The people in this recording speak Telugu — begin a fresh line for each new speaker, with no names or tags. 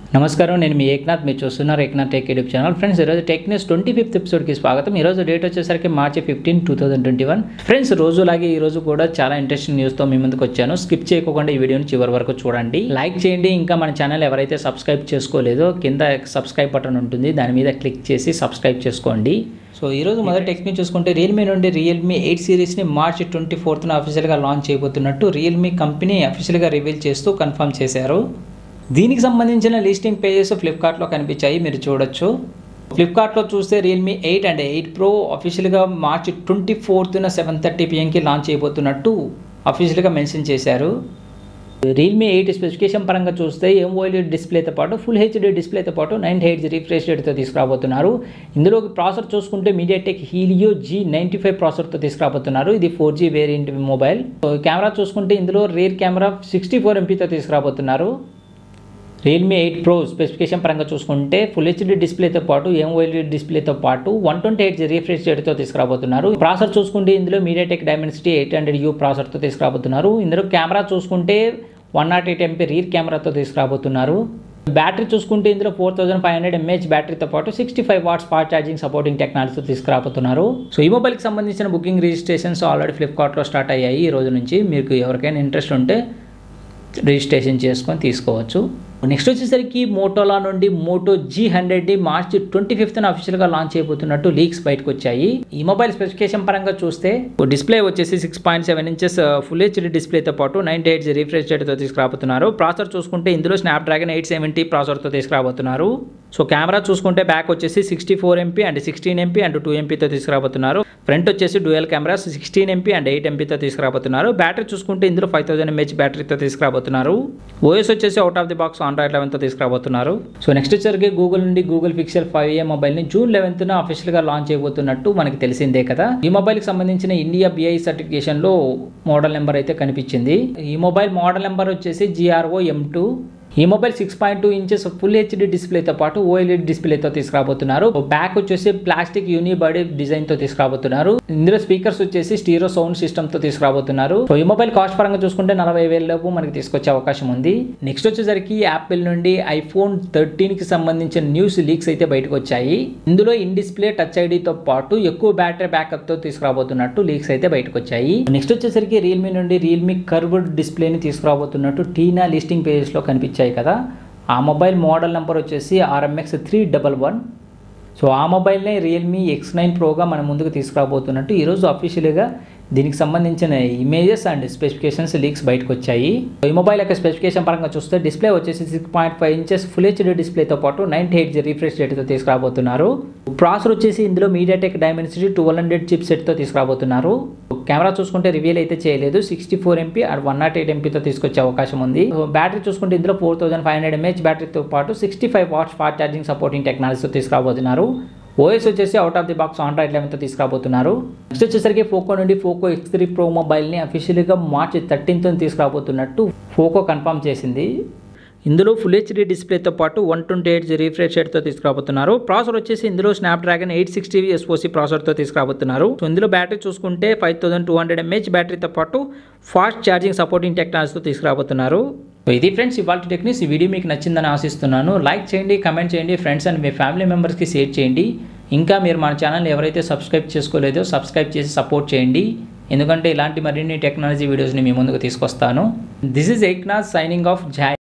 నమస్కారం నేను మీ ఏక్నాథ్ మీరు చూస్తున్నారు Eknath tech YouTube channel friends ఈరోజు టెక్ న్యూస్ ట్వంటీ ఫిఫ్త్ ఎపిసోడ్కి స్వాగతం ఈరోజు డేట్ వచ్చేసరికి March fifteen two thousand twenty one friends రోజులాగే ఈ రోజు కూడా చాలా ఇంట్రెస్టింగ్ న్యూస్తో మీ ముందుకు వచ్చాను స్కిప్ చేయకుండా ఈ వీడియోని చివరి వరకు చూడండి లైక్ చేయండి ఇంకా మన ఛానల్ ఎవరైతే సబ్స్క్రైబ్ చేసుకోలేదో కింద సబ్స్క్రైబ్ బటన్ ఉంటుంది దాని మీద క్లిక్ చేసి సబ్స్క్రైబ్ చేసుకోండి సో ఈరోజు మొదటి టెక్నిక్ చూసుకుంటే రియల్మీ నుండి రియల్మీ ఎయిట్ సిరీస్ని మార్చి ట్వంటీ ఫోర్త్న అఫీషియల్గా లాంచ్ చేయబోతున్నట్టు రియల్మీ కంపెనీ అఫీషియల్గా రివీల్ చేస్తూ కన్ఫర్మ్ చేశారు దీనికి సంబంధించిన లిస్టింగ్ పేజెస్ ఫ్లిప్కార్ట్లో కనిపించాయి మీరు చూడొచ్చు ఫ్లిప్కార్ట్లో చూస్తే Realme eight and eight pro అఫీషియల్గా మార్చి ట్వంటీ ఫోర్త్న సెవెన్ థర్టీ పిఎంకి లాంచ్ చేయబోతున్నట్టు అఫీషియల్గా మెన్షన్ చేశారు రియల్మీ ఎయిట్ స్పెసిఫికేషన్ పరంగా చూస్తే ఎంఓఎల్ఈడి డిస్ప్లేతో పాటు ఫుల్ హెచ్డి డిస్ప్లేతో పాటు నైన్ హెయిట్ రిఫ్రెష్ రేట్తో తీసుకురాబోతున్నారు ఇందులో ప్రాసెసర్ చూసుకుంటే MediaTek Helio G ninety five ప్రాసెసర్తో తీసుకురాబోతున్నారు ఇది four G variant mobile so camera చూసుకుంటే ఇందులో రేర్ కెమెరా సిక్స్టీ ఫోర్ ఎంపీతో తీసుకురాబోతున్నారు రియల్మీ ఎయిట్ ప్రో స్పెసిఫికేషన్ పరంగా చూసుకుంటే ఫుల్ హెచ్డి డిస్ప్లేతో పాటు ఎంఓఎల్ఈడి డిస్ప్లేతో పాటు వన్ ట్వంటీ ఎయిట్ రిఫ్రెష్ రేట్తో తీసుకురాబోతున్నారు ప్రాసెసర్ చూసుకుంటే ఇందులో MediaTek Dimensity eight hundred U ప్రాసెసర్తో తీసుకురాబోతున్నారు ఇందులో కెమెరా చూసుకుంటే one nought eight MP rear కెమెరాతో తీసుకురాబోతున్నారు బ్యాటరీ చూసుకుంటే ఇందులో four thousand five hundred mAh బ్యాటరీతో పాటు sixty five watts fast charging supporting టెక్నాలజీతో తీసుకురాబోతున్నారు సో ఈ మొబైల్కి సంబంధించిన బుకింగ్ రిజిస్ట్రేషన్స్ ఆల్రెడీ ఫ్లిప్కార్ట్లో స్టార్ట్ అయ్యాయి ఈ రోజు నుంచి మీకు ఎవరికైనా ఇంట్రెస్ట్ ఉంటే రిజిస్ట్రేషన్ చేసుకొని తీసుకోవచ్చు నెక్స్ట్ వచ్చేసరికి మోటోలా నుండి Moto G hundred March twenty ఫిఫ్త్న అఫీషియల్గా లాంచ్ చేయబోతున్నట్టు లీక్స్ బయటకు వచ్చాయి ఈ మొబైల్ స్పెసిఫికేషన్ పరంగా చూస్తే డిస్ప్లే వచ్చేసి six point seven inches full HD డిస్ప్లేతో పాటు నైన్టీ ఎయిట్ రిఫ్రెష్ రేట్తో తీసుకురాబోతున్నారు ప్రాసెసర్ చూసుకుంటే ఇందులో స్నాప్డ్రాగన్ ఎయిట్ సెవెంటీ ప్రాసెసర్తో తీసుకురాబోతున్నారు సో కెమెరా చూసుకుంటే బ్యాక్ వచ్చేసి sixty four MP and sixteen MP and two ఎంపీతో తీసుకురాబోతున్నారు ఫ్రంట్ వచ్చేసి dual cameras sixteen MP and eight ఎంపీతో తీసుకురాబోతున్నారు బ్యాటరీ చూసుకుంటే ఇందులో ఫైవ్ థౌసండ్ ఎంహెచ్ బ్యాటరీతో తీసుకురాబోతున్నారు ఓఎస్ వచ్చేసి out of the box Android లెవెన్తో తీసుకురాబోతున్నారు సో నెక్స్ట్ వచ్చరికి గూగుల్ నుండి గూగుల్ పిక్సెల్ ఫైవ్ ఏ మొబైల్ని జూన్ లెవెన్త్న అఫీషియల్గా లాంచ్ చేయబోతున్నట్టు మనకి తెలిసిందే కదా ఈ మొబైల్కి సంబంధించిన ఇండియా బిఐ సర్టిఫికేషన్లో మోడల్ నెంబర్ అయితే కనిపించింది ఈ మొబైల్ మోడల్ నెంబర్ వచ్చేసి జిఆర్ఓ ఎం టూ ఈ mobile six point two inches full HD డిస్ప్లేతో పాటు ఓఎల్ఈడి డిస్ప్లేతో తీసుకురాబోతున్నారు బ్యాక్ వచ్చేసి ప్లాస్టిక్ యూని బాడీ డిజైన్ తో తీసుకురాబోతున్నారు ఇందులో స్పీకర్స్ వచ్చేసి స్టీరో సౌండ్ సిస్టమ్ తో తీసుకురాబోతున్నారు సో ఈ మొబైల్ కాస్ట్ పరంగా చూసుకుంటే నలభై వేల లోపు మనకి తీసుకొచ్చే అవకాశం ఉంది నెక్స్ట్ వచ్చేసరికి యాపిల్ నుండి ఐఫోన్ థర్టీన్ కి సంబంధించిన న్యూస్ లీక్స్ అయితే బయటకు వచ్చాయి ఇందులో ఇన్ డిస్ప్లే టచ్ ఐడితో పాటు ఎక్కువ బ్యాటరీ బ్యాకప్ తో తీసుకురాబోతున్నట్టు లీక్స్ అయితే బయటకు వచ్చాయి నెక్స్ట్ వచ్చేసరికి రియల్మీ నుండి రియల్మీ కర్వ్డ్ డిస్ప్లేని తీసుకురాబోతున్నట్టు టీనా లిస్టింగ్ పేజెస్ లో కనిపించాయి వచ్చాయి కదా ఆ మొబైల్ మోడల్ నెంబర్ వచ్చేసి RMX three double one so ఆ మొబైల్నే రియల్మీ ఎక్స్ నైన్ ప్రోగా మన ముందుకు తీసుకురాబోతున్నట్టు ఈరోజు అఫీషియల్గా దీనికి సంబంధించిన ఇమేజెస్ అండ్ స్పెసిఫికేషన్స్ లీక్స్ బయటకు వచ్చాయి ఈ మొబైల్ యొక్క స్పెసిఫికేషన్ పరంగా చూస్తే డిస్ప్లే వచ్చేసి six point five inches full HD డిస్ప్లేతో పాటు నైన్టీ ఎయిట్ రిఫ్రెష్ రేట్తో తీసుకురాబోతున్నారు ప్రాసెసర్ వచ్చేసి ఇందులో MediaTek Dimensity twelve hundred chip సెట్తో తీసుకురాబోతున్నారు కెమెరా చూసుకుంటే రివీల్ అయితే చేయలేదు sixty four MP and one nought eight ఎంపీతో తీసుకొచ్చే అవకాశం ఉంది బ్యాటరీ చూసుకుంటే ఇందులో four thousand five hundred mAh బ్యాటరీతో పాటు sixty five watts fast charging supporting టెక్నాలజీతో తీసుకురాబోతున్నారు ఓఎస్ వచ్చేసి out of the box Android లెవెన్తో తీసుకురాబోతున్నారు నెక్స్ట్ వచ్చేసరికి ఫోకో నుండి ఫోకో ఎక్స్ త్రీ ప్రో మొబైల్ని అఫీషియల్గా మార్చి థర్టీన్త్ తీసుకురాబోతున్నట్టు ఫోకో కన్ఫర్మ్ చేసింది ఇందులో ఫుల్ హెచ్డి డిస్ప్లేతో పాటు వన్ ట్వంటీ ఎయిట్ రిఫ్రెష్ రేట్తో తీసుకురాబోతున్నారు ప్రాసెసర్ వచ్చేసి ఇందులో స్నాప్డ్రాగన్ ఎయిట్ సిక్స్టీ ఎస్ఓసి ప్రాసెసర్తో తీసుకురాబోతున్నారు సో ఇందులో బ్యాటరీ చూసుకుంటే five thousand two hundred mAh బ్యాటరీతో పాటు ఫాస్ట్ ఛార్జింగ్ సపోర్టింగ్ టెక్నాలజీతో తీసుకురాబోతున్నారు సో ఇది ఫ్రెండ్స్ ఇవాళ టెక్నిక్స్ ఈ వీడియో మీకు నచ్చిందని ఆశిస్తున్నాను లైక్ చేయండి కమెంట్ చేయండి ఫ్రెండ్స్ అండ్ మీ ఫ్యామిలీ మెంబర్స్కి షేర్ చేయండి ఇంకా మీరు మన ఛానల్ ఎవరైతే సబ్స్క్రైబ్ చేసుకోలేదో సబ్స్క్రైబ్ చేసి సపోర్ట్ చేయండి ఎందుకంటే ఇలాంటి మరిన్ని టెక్నాలజీ వీడియోస్ని మీ ముందుకు తీసుకొస్తాను దిస్ ఈజ్ ఎక్నాస్ సైనింగ్ ఆఫ్ జై